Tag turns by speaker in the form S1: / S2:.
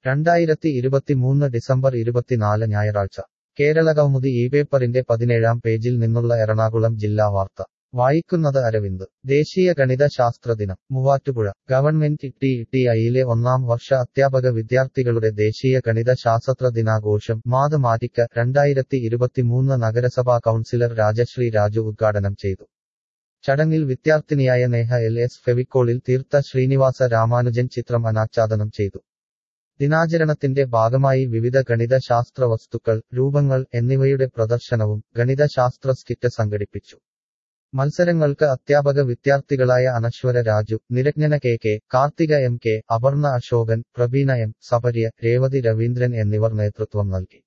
S1: രണ്ടായിരത്തി ഇരുപത്തിമൂന്ന് ഡിസംബർ ഇരുപത്തിനാല് ഞായറാഴ്ച കേരള കൗമുദി ഈ പേപ്പറിന്റെ പതിനേഴാം പേജിൽ നിന്നുള്ള എറണാകുളം ജില്ലാ വാർത്ത വായിക്കുന്നത് അരവിന്ദ് ദേശീയ ഗണിത ശാസ്ത്ര ദിനം മൂവാറ്റുപുഴ ഗവൺമെന്റ് ടി ടി ഐയിലെ ഒന്നാം വർഷ അധ്യാപക വിദ്യാർത്ഥികളുടെ ദേശീയ ഗണിത ശാസ്ത്ര ദിനാഘോഷം മാത് മാറ്റിക്ക രണ്ടായിരത്തി ഇരുപത്തിമൂന്ന് നഗരസഭാ കൗൺസിലർ രാജശ്രീ രാജു ഉദ്ഘാടനം ചെയ്തു ചടങ്ങിൽ വിദ്യാർത്ഥിനിയായ നേഹ എൽ എസ് ഫെവിക്കോളിൽ തീർത്ത ശ്രീനിവാസ രാമാനുജൻ ചിത്രം അനാച്ഛാദനം ചെയ്തു ദിനാചരണത്തിന്റെ ഭാഗമായി വിവിധ ഗണിത ശാസ്ത്ര വസ്തുക്കൾ രൂപങ്ങൾ എന്നിവയുടെ പ്രദർശനവും ഗണിതശാസ്ത്ര സ്കിറ്റ് സംഘടിപ്പിച്ചു മത്സരങ്ങൾക്ക് അധ്യാപക വിദ്യാർത്ഥികളായ Anaswara Raju Niranjana K K Karthika M K Aparna Ashokan Prabeena M Saparya Revathy Raveendran എന്നിവർ നേതൃത്വം നൽകി